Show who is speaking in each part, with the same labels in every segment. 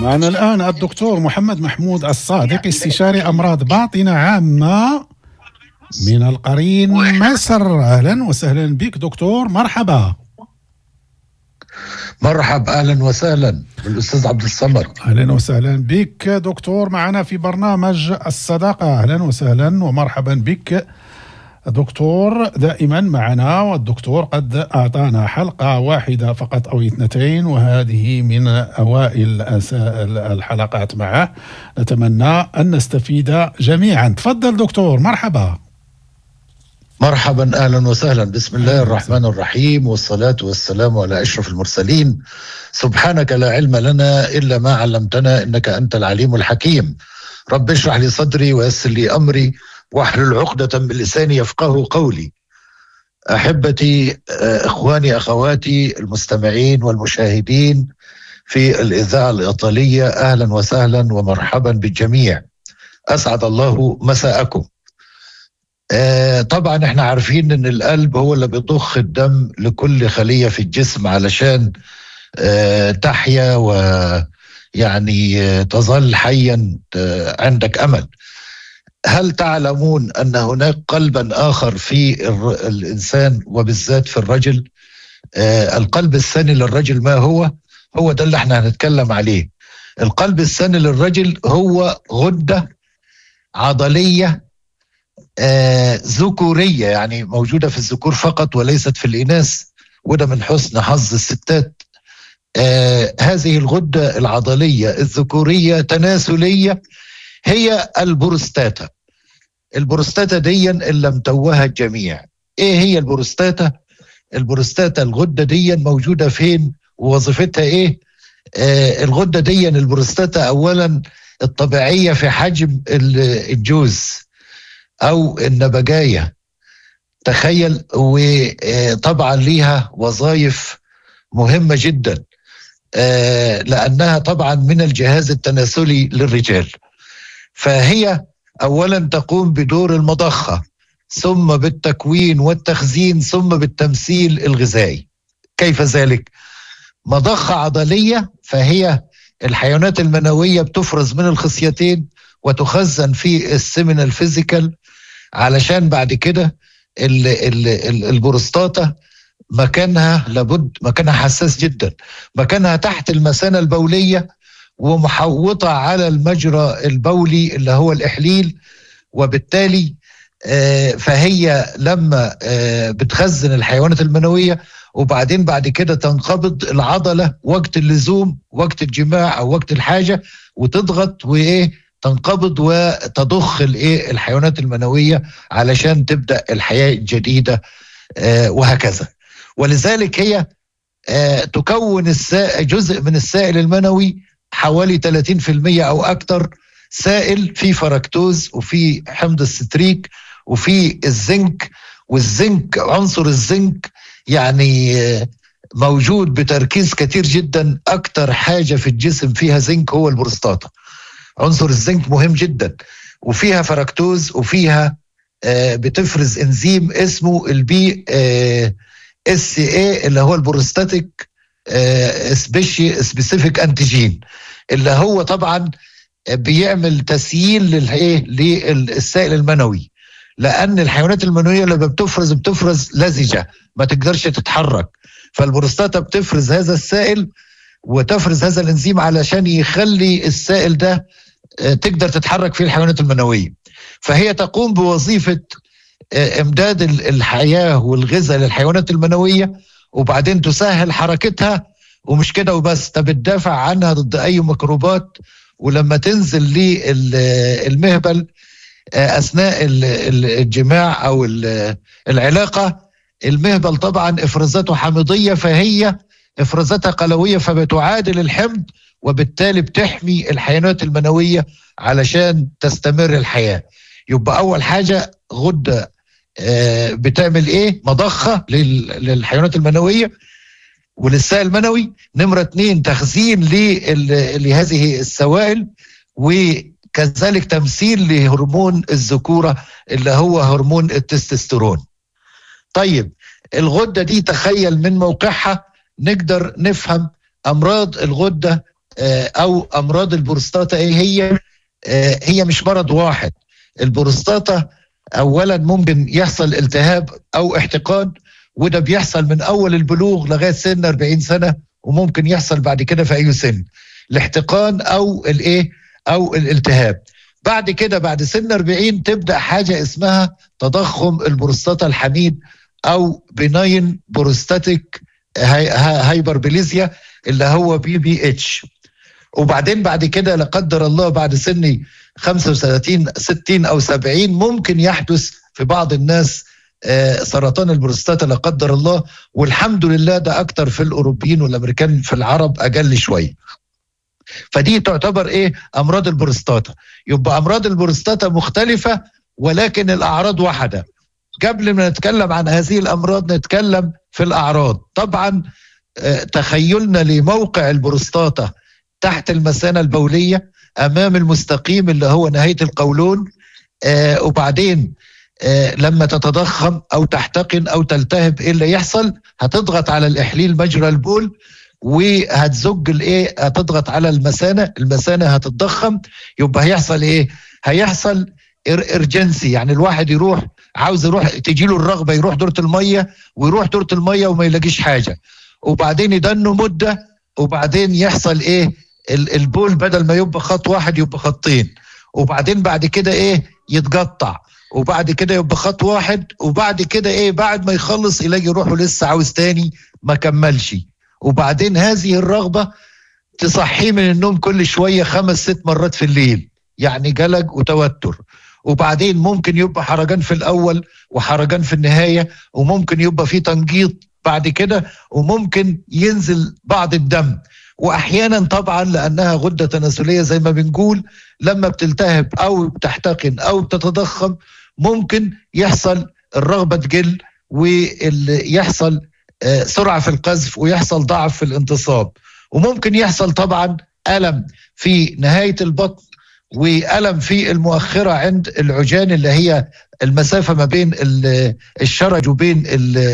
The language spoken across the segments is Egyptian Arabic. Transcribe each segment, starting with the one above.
Speaker 1: معنا الآن الدكتور محمد محمود الصادق استشاري أمراض باطنة عامة من القرين مصر أهلا وسهلا بك دكتور مرحبا
Speaker 2: مرحبا اهلا وسهلا بالاستاذ عبد الصمد
Speaker 1: اهلا وسهلا بك دكتور معنا في برنامج الصداقه اهلا وسهلا ومرحبا بك دكتور دائما معنا والدكتور قد أعطانا حلقة واحدة فقط أو اثنتين وهذه من أوائل الحلقات معه نتمنى أن نستفيد جميعا تفضل دكتور مرحبا
Speaker 2: مرحبا اهلا وسهلا بسم الله الرحمن الرحيم والصلاه والسلام على اشرف المرسلين سبحانك لا علم لنا الا ما علمتنا انك انت العليم الحكيم رب اشرح لي صدري ويسر لي امري واحلل عقدة من لساني يفقه قولي احبتي آه، اخواني اخواتي المستمعين والمشاهدين في الاذاعه الايطاليه اهلا وسهلا ومرحبا بالجميع اسعد الله مساءكم آه، طبعا احنا عارفين ان القلب هو اللي بيضخ الدم لكل خليه في الجسم علشان آه، تحيا ويعني تظل حيا عندك امل هل تعلمون ان هناك قلبا اخر في الانسان وبالذات في الرجل آه القلب الثاني للرجل ما هو هو ده اللي احنا هنتكلم عليه القلب الثاني للرجل هو غده عضليه آه ذكوريه يعني موجوده في الذكور فقط وليست في الاناث وده من حسن حظ الستات آه هذه الغده العضليه الذكوريه تناسليه هي البروستاتا البروستاتا دي اللي متوهه الجميع ايه هي البروستاتا البروستاتا الغده دي موجوده فين ووظيفتها ايه آه الغده دي البروستاتا اولا الطبيعيه في حجم الجوز او النبجايه تخيل وطبعا ليها وظائف مهمه جدا آه لانها طبعا من الجهاز التناسلي للرجال فهي اولا تقوم بدور المضخه ثم بالتكوين والتخزين ثم بالتمثيل الغذائي كيف ذلك مضخه عضليه فهي الحيوانات المنويه بتفرز من الخصيتين وتخزن في السمن الفيزيكال علشان بعد كده البروستاتا مكانها لابد مكانها حساس جدا مكانها تحت المثانه البوليه ومحوطة على المجرى البولي اللي هو الإحليل وبالتالي آه، فهي لما آه، بتخزن الحيوانات المنوية وبعدين بعد كده تنقبض العضلة وقت اللزوم وقت الجماع أو وقت الحاجة وتضغط وإيه تنقبض وتضخ الايه الحيوانات المنويه علشان تبدا الحياه الجديده آه، وهكذا ولذلك هي تكون جزء من السائل المنوي حوالي 30% او اكثر سائل فيه فركتوز وفي حمض الستريك وفي الزنك والزنك عنصر الزنك يعني موجود بتركيز كتير جدا اكتر حاجه في الجسم فيها زنك هو البروستاتا عنصر الزنك مهم جدا وفيها فركتوز وفيها آه، بتفرز انزيم اسمه البي اس اي اللي هو البروستاتيك سبيشي سبيسيفيك انتيجين اللي هو طبعا بيعمل تسييل للايه للسائل المنوي لان الحيوانات المنويه لما بتفرز بتفرز لزجه ما تقدرش تتحرك فالبروستاتا بتفرز هذا السائل وتفرز هذا الانزيم علشان يخلي السائل ده آه، تقدر تتحرك فيه الحيوانات المنويه فهي تقوم بوظيفه آه، امداد الحياه والغذاء للحيوانات المنويه وبعدين تسهل حركتها ومش كده وبس طب تدافع عنها ضد اي ميكروبات ولما تنزل للمهبل آه، اثناء الجماع او العلاقه المهبل طبعا افرازاته حامضيه فهي افرازاتها قلويه فبتعادل الحمض وبالتالي بتحمي الحيوانات المنويه علشان تستمر الحياه يبقى اول حاجه غده آه، بتعمل ايه مضخه للحيوانات المنويه وللسائل المنوي نمرة اثنين تخزين لهذه السوائل وكذلك تمثيل لهرمون الذكورة اللي هو هرمون التستوستيرون طيب الغدة دي تخيل من موقعها نقدر نفهم أمراض الغدة او امراض البروستاتا ايه هي هي مش مرض واحد البروستاتا اولا ممكن يحصل التهاب او احتقان وده بيحصل من اول البلوغ لغايه سن 40 سنه وممكن يحصل بعد كده في اي سن الاحتقان او الايه او الالتهاب بعد كده بعد سن 40 تبدا حاجه اسمها تضخم البروستاتا الحميد او بناين بروستاتيك هايبربليزيا اللي هو بي بي اتش وبعدين بعد كده لا قدر الله بعد سن 35 60 او 70 ممكن يحدث في بعض الناس آه، سرطان البروستاتا لا قدر الله والحمد لله ده اكتر في الاوروبيين والامريكان في العرب اقل شويه فدي تعتبر ايه امراض البروستاتا يبقى امراض البروستاتا مختلفه ولكن الاعراض واحده قبل ما نتكلم عن هذه الامراض نتكلم في الاعراض طبعا آه، تخيلنا لموقع البروستاتا تحت المثانه البوليه امام المستقيم اللي هو نهايه القولون آه وبعدين آه لما تتضخم او تحتقن او تلتهب ايه اللي يحصل هتضغط على الاحليل مجرى البول وهتزج الايه هتضغط على المثانه المثانه هتتضخم يبقى هيحصل ايه هيحصل ارجنسي يعني الواحد يروح عاوز يروح تجي له الرغبه يروح دوره الميه ويروح دوره الميه وما يلاقيش حاجه وبعدين يدنوا مده وبعدين يحصل ايه البول بدل ما يبقى خط واحد يبقى خطين وبعدين بعد كده ايه يتقطع وبعد كده يبقى خط واحد وبعد كده ايه بعد ما يخلص يلاقي روحه لسه عاوز تاني ما كملش وبعدين هذه الرغبة تصحيه من النوم كل شوية خمس ست مرات في الليل يعني قلق وتوتر وبعدين ممكن يبقى حرجان في الأول وحرجان في النهاية وممكن يبقى في تنجيط بعد كده وممكن ينزل بعض الدم واحيانا طبعا لانها غده تناسليه زي ما بنقول لما بتلتهب او بتحتقن او بتتضخم ممكن يحصل الرغبه تقل ويحصل آه، سرعه في القذف ويحصل ضعف في الانتصاب وممكن يحصل طبعا الم في نهايه البطن والم في المؤخره عند العجان اللي هي المسافه ما بين الشرج وبين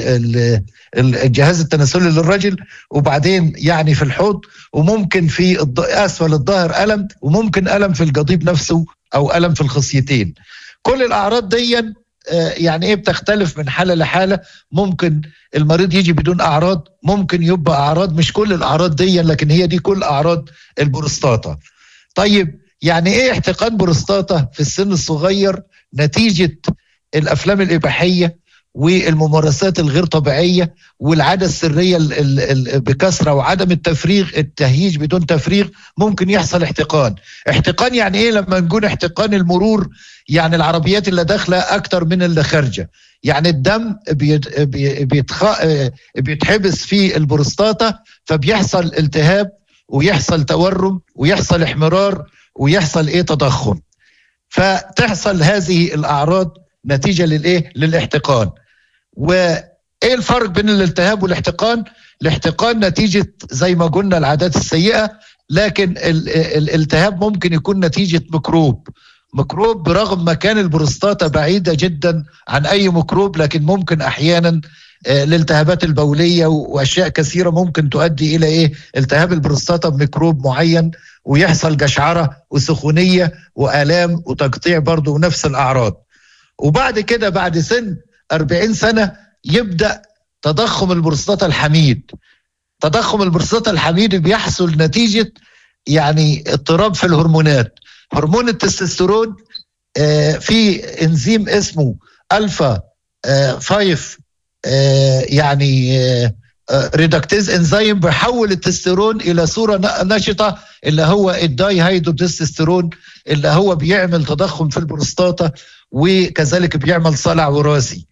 Speaker 2: الجهاز التناسلي للرجل وبعدين يعني في الحوض وممكن في اسفل الظهر الم وممكن الم في القضيب نفسه او الم في الخصيتين كل الاعراض دي آه، يعني ايه بتختلف من حاله لحاله ممكن المريض يجي بدون اعراض ممكن يبقى اعراض مش كل الاعراض دي لكن هي دي كل اعراض البروستاتا طيب يعني ايه احتقان بروستاتا في السن الصغير نتيجه الافلام الاباحيه والممارسات الغير طبيعيه والعاده السريه بكثره وعدم التفريغ التهييج بدون تفريغ ممكن يحصل احتقان احتقان يعني ايه لما نقول احتقان المرور يعني العربيات اللي داخله اكتر من اللي خارجه يعني الدم بيتخ... بيتحبس في البروستاتا فبيحصل التهاب ويحصل تورم ويحصل احمرار ويحصل ايه تضخم فتحصل هذه الاعراض نتيجه للايه للاحتقان وايه الفرق بين الالتهاب والاحتقان الاحتقان نتيجه زي ما قلنا العادات السيئه لكن الالتهاب ممكن يكون نتيجه ميكروب ميكروب برغم ما كان البروستاتا بعيده جدا عن اي ميكروب لكن ممكن احيانا آه، الالتهابات البوليه واشياء كثيره ممكن تؤدي الى ايه التهاب البروستاتا بميكروب معين ويحصل جشعره وسخونيه والام وتقطيع برضه ونفس الاعراض وبعد كده بعد سن 40 سنه يبدا تضخم البروستاتا الحميد تضخم البروستاتا الحميد بيحصل نتيجه يعني اضطراب في الهرمونات هرمون التستوستيرون آه، في انزيم اسمه الفا 5 آه، يعني ريدكتيز انزيم بيحول التستيرون الى صوره نشطه اللي هو الداي هيدروتستيرون اللي هو بيعمل تضخم في البروستاتا وكذلك بيعمل صلع وراثي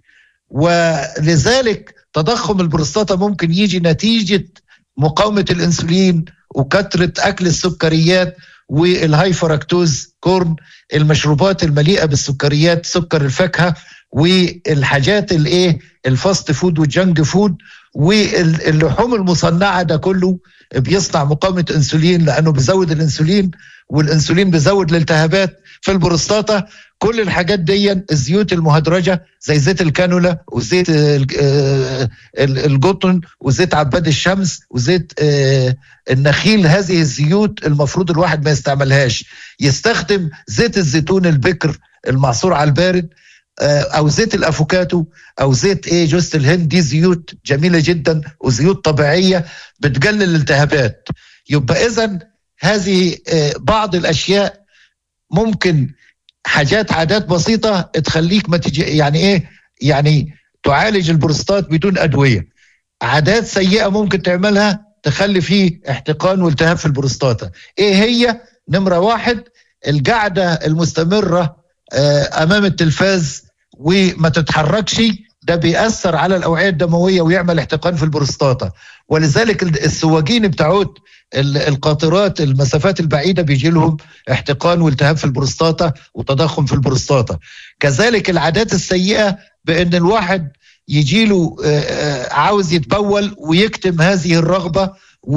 Speaker 2: ولذلك تضخم البروستاتا ممكن يجي نتيجه مقاومه الانسولين وكثره اكل السكريات والهاي فركتوز كورن المشروبات المليئه بالسكريات سكر الفاكهه والحاجات الايه الفاست فود والجنك فود واللحوم المصنعه ده كله بيصنع مقاومه انسولين لانه بيزود الانسولين والانسولين بيزود الالتهابات في البروستاتا كل الحاجات دي الزيوت المهدرجه زي زيت الكانولا وزيت آه، القطن وزيت عباد الشمس وزيت آه، النخيل هذه الزيوت المفروض الواحد ما يستعملهاش يستخدم زيت الزيتون البكر المعصور على البارد آه، او زيت الافوكاتو او زيت ايه جوز الهند دي زيوت جميله جدا وزيوت طبيعيه بتقلل الالتهابات يبقى اذا هذه بعض الاشياء ممكن حاجات عادات بسيطه تخليك ما تجي يعني ايه يعني تعالج البروستات بدون ادويه عادات سيئه ممكن تعملها تخلي فيه احتقان والتهاب في البروستاتا ايه هي نمره واحد القعده المستمره آه، امام التلفاز وما تتحركش ده بيأثر على الأوعية الدموية ويعمل احتقان في البروستاتا ولذلك السواقين بتاعوت القاطرات المسافات البعيدة بيجي لهم احتقان والتهاب في البروستاتا وتضخم في البروستاتا كذلك العادات السيئة بأن الواحد يجي له آه، آه، عاوز يتبول ويكتم هذه الرغبة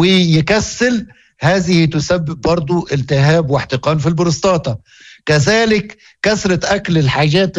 Speaker 2: ويكسل هذه تسبب برضو التهاب واحتقان في البروستاتا كذلك كثرة أكل الحاجات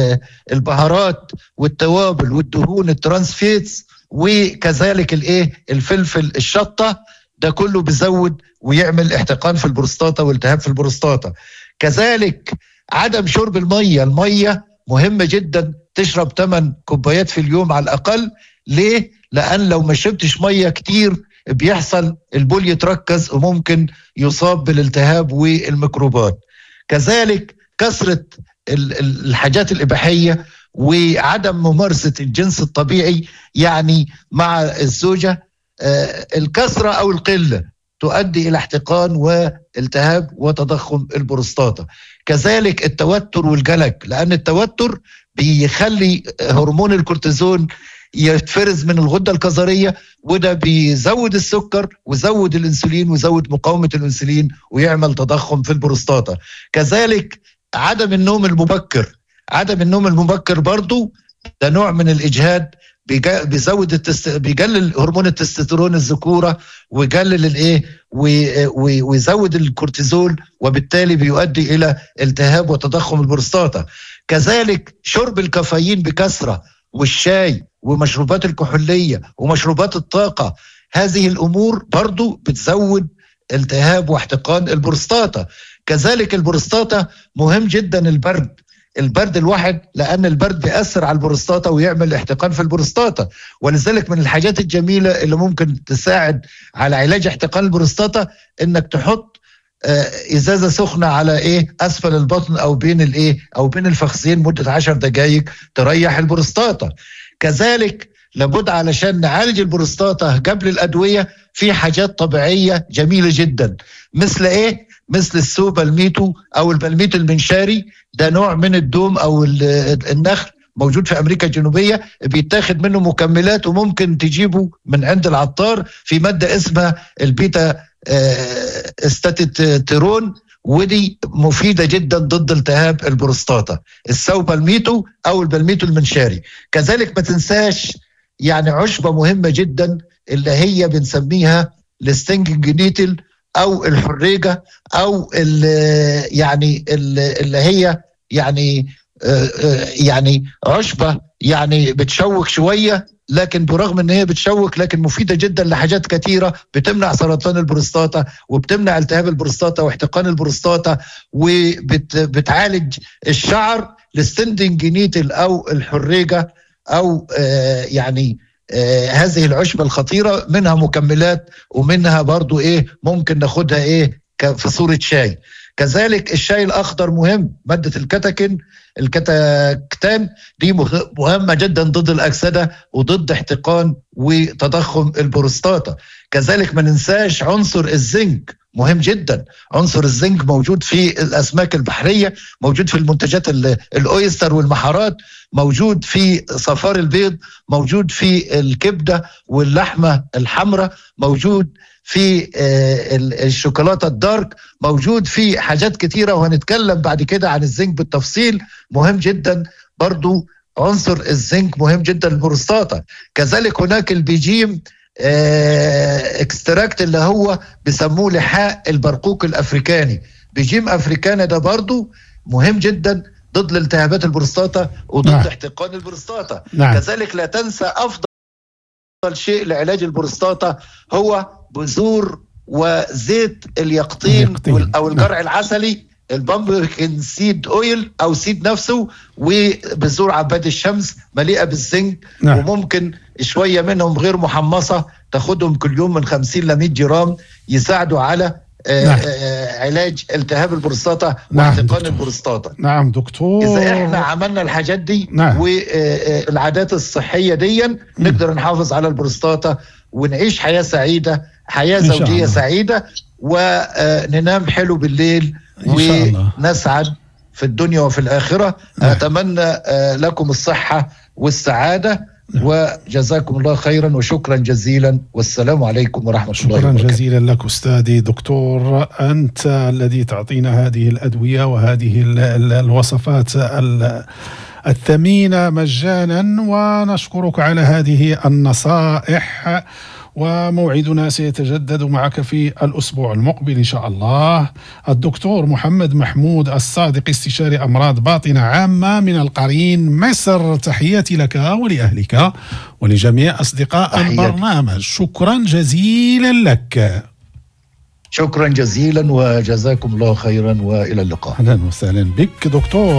Speaker 2: البهارات والتوابل والدهون الترانسفيتس وكذلك الايه الفلفل الشطه ده كله بيزود ويعمل احتقان في البروستاتا والتهاب في البروستاتا كذلك عدم شرب الميه الميه مهمه جدا تشرب 8 كوبايات في اليوم على الاقل ليه لان لو ما شربتش ميه كتير بيحصل البول يتركز وممكن يصاب بالالتهاب والميكروبات كذلك كثره الحاجات الاباحيه وعدم ممارسه الجنس الطبيعي يعني مع الزوجه آه، الكثره او القله تؤدي الى احتقان والتهاب وتضخم البروستاتا كذلك التوتر والقلق لان التوتر بيخلي هرمون الكورتيزون يتفرز من الغده الكظريه وده بيزود السكر ويزود الانسولين ويزود مقاومه الانسولين ويعمل تضخم في البروستاتا كذلك عدم النوم المبكر عدم النوم المبكر برضو ده نوع من الاجهاد بيزود التست... بيقلل هرمون التستوستيرون الذكوره ويقلل الايه ويزود الكورتيزول وبالتالي بيؤدي الى التهاب وتضخم البروستاتا كذلك شرب الكافيين بكثره والشاي ومشروبات الكحوليه ومشروبات الطاقه هذه الامور برضو بتزود التهاب واحتقان البروستاتا كذلك البروستاتا مهم جدا البرد البرد الواحد لان البرد بيأثر على البروستاتا ويعمل احتقان في البروستاتا ولذلك من الحاجات الجميله اللي ممكن تساعد على علاج احتقان البروستاتا انك تحط آه، ازازه سخنه على ايه اسفل البطن او بين الايه او بين الفخذين مده 10 دقائق تريح البروستاتا كذلك لابد علشان نعالج البروستاتا قبل الادويه في حاجات طبيعيه جميله جدا مثل ايه مثل السوبا الميتو او البلميت المنشاري ده نوع من الدوم او النخل موجود في امريكا الجنوبيه بيتاخد منه مكملات وممكن تجيبه من عند العطار في ماده اسمها البيتا آه، استاتيتيرون ودي مفيدة جدا ضد التهاب البروستاتا السوبا الميتو أو البلميتو المنشاري كذلك ما تنساش يعني عشبة مهمة جدا اللي هي بنسميها الستنجنج نيتل او الحريجه او اللي يعني اللي هي يعني آه، آه، يعني عشبه يعني بتشوك شويه لكن برغم ان هي بتشوك لكن مفيده جدا لحاجات كثيره بتمنع سرطان البروستاتا وبتمنع التهاب البروستاتا واحتقان البروستاتا وبتعالج الشعر الستندنج نيتل او الحريجه او آه يعني آه هذه العشبة الخطيرة منها مكملات ومنها برضو ايه ممكن ناخدها ايه في صورة شاي كذلك الشاي الاخضر مهم ماده الكتاكين الكتاكتان دي مهمه جدا ضد الاكسده وضد احتقان وتضخم البروستاتا كذلك ما ننساش عنصر الزنك مهم جدا عنصر الزنك موجود في الاسماك البحريه موجود في المنتجات الاويستر والمحارات موجود في صفار البيض موجود في الكبده واللحمه الحمراء موجود في آه، الشوكولاته الدارك موجود في حاجات كتيره وهنتكلم بعد كده عن الزنك بالتفصيل مهم جدا برضو عنصر الزنك مهم جدا للبروستاتا كذلك هناك البيجيم آه، اكستراكت اللي هو بيسموه لحاء البرقوق الافريكاني بيجيم افريكانا ده برضو مهم جدا ضد الالتهابات البروستاتا وضد
Speaker 1: نعم.
Speaker 2: نعم. احتقان البروستاتا
Speaker 1: نعم.
Speaker 2: كذلك لا تنسى افضل شيء لعلاج البروستاتا هو بذور وزيت اليقطين,
Speaker 1: اليقطين.
Speaker 2: وال- او
Speaker 1: نعم.
Speaker 2: القرع العسلي البامبكن سيد اويل او سيد نفسه وبذور عباد الشمس مليئه بالزنك
Speaker 1: نعم.
Speaker 2: وممكن شويه منهم غير محمصه تاخدهم كل يوم من 50 ل 100 جرام يساعدوا على آه،
Speaker 1: نعم.
Speaker 2: آه، علاج التهاب البروستاتا
Speaker 1: نعم،
Speaker 2: واحتقان
Speaker 1: دكتور.
Speaker 2: البروستاتا
Speaker 1: نعم دكتور
Speaker 2: اذا احنا عملنا الحاجات دي
Speaker 1: نعم.
Speaker 2: والعادات الصحيه دي نقدر نحافظ على البروستاتا ونعيش حياه سعيده حياه
Speaker 1: إن شاء
Speaker 2: زوجيه
Speaker 1: الله.
Speaker 2: سعيده وننام حلو بالليل
Speaker 1: إن شاء الله.
Speaker 2: ونسعد في الدنيا وفي الاخره
Speaker 1: نعم.
Speaker 2: اتمنى آه، لكم الصحه والسعاده وجزاكم الله خيرا وشكرا جزيلا والسلام عليكم ورحمه الله
Speaker 1: شكرا
Speaker 2: وبركاته
Speaker 1: جزيلا لك استاذي دكتور انت الذي تعطينا هذه الادويه وهذه ال- ال- الوصفات ال- الثمينه مجانا ونشكرك على هذه النصائح وموعدنا سيتجدد معك في الاسبوع المقبل ان شاء الله الدكتور محمد محمود الصادق استشاري امراض باطنه عامه من القرين مصر تحياتي لك ولاهلك ولجميع اصدقاء
Speaker 2: تحياتي.
Speaker 1: البرنامج شكرا جزيلا لك
Speaker 2: شكرا جزيلا وجزاكم الله خيرا والى اللقاء
Speaker 1: اهلا وسهلا بك دكتور